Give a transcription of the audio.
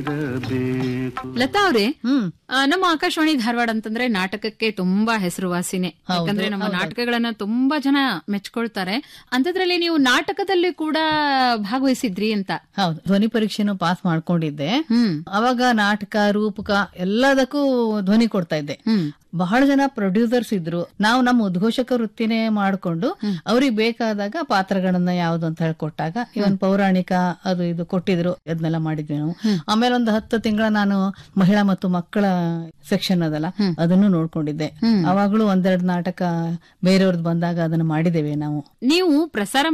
ಲತಾ ಅವ್ರೆ ಹ್ಮ್ ಆ, ನಮ್ಮ ಆಕಾಶವಾಣಿ ಧಾರವಾಡ ಅಂತಂದ್ರೆ ನಾಟಕಕ್ಕೆ ತುಂಬಾ ಹೆಸರುವಾಸಿನೇ ಯಾಕಂದ್ರೆ ನಮ್ಮ ನಾಟಕಗಳನ್ನ ತುಂಬಾ ಜನ ಮೆಚ್ಕೊಳ್ತಾರೆ ಅಂತದ್ರಲ್ಲಿ ನೀವು ನಾಟಕದಲ್ಲಿ ಕೂಡ ಭಾಗವಹಿಸಿದ್ರಿ ಅಂತ ಹೌದು ಧ್ವನಿ ಪರೀಕ್ಷೆನೂ ಪಾಸ್ ಮಾಡ್ಕೊಂಡಿದ್ದೆ ಹ್ಮ್ ಅವಾಗ ನಾಟಕ ರೂಪಕ ಎಲ್ಲದಕ್ಕೂ ಧ್ವನಿ ಕೊಡ್ತಾ ಇದ್ದೆ ಹ್ಮ್ ಬಹಳ ಜನ ಪ್ರೊಡ್ಯೂಸರ್ಸ್ ಇದ್ರು ನಾವು ನಮ್ಮ ಉದ್ಘೋಷಕ ವೃತ್ತಿನೇ ಮಾಡ್ಕೊಂಡು ಅವ್ರಿಗೆ ಬೇಕಾದಾಗ ಪಾತ್ರಗಳನ್ನ ಯಾವ್ದು ಅಂತ ಹೇಳ್ಕೊಟ್ಟಾಗ ಇವನ್ ಪೌರಾಣಿಕ ಅದು ಇದು ಕೊಟ್ಟಿದ್ರು ಅದನ್ನೆಲ್ಲ ಮಾಡಿದ್ವಿ ನಾವು ಆಮೇಲೆ ಒಂದು ಹತ್ತು ತಿಂಗಳ ನಾನು ಮಹಿಳಾ ಮತ್ತು ಮಕ್ಕಳ ಸೆಕ್ಷನ್ ಅದಲ್ಲ ಅದನ್ನು ನೋಡ್ಕೊಂಡಿದ್ದೆ ಅವಾಗ್ಲೂ ಒಂದೆರಡು ನಾಟಕ ಬೇರೆಯವ್ರದ್ದು ಬಂದಾಗ ಅದನ್ನ ಮಾಡಿದ್ದೇವೆ ನಾವು ನೀವು ಪ್ರಸಾರ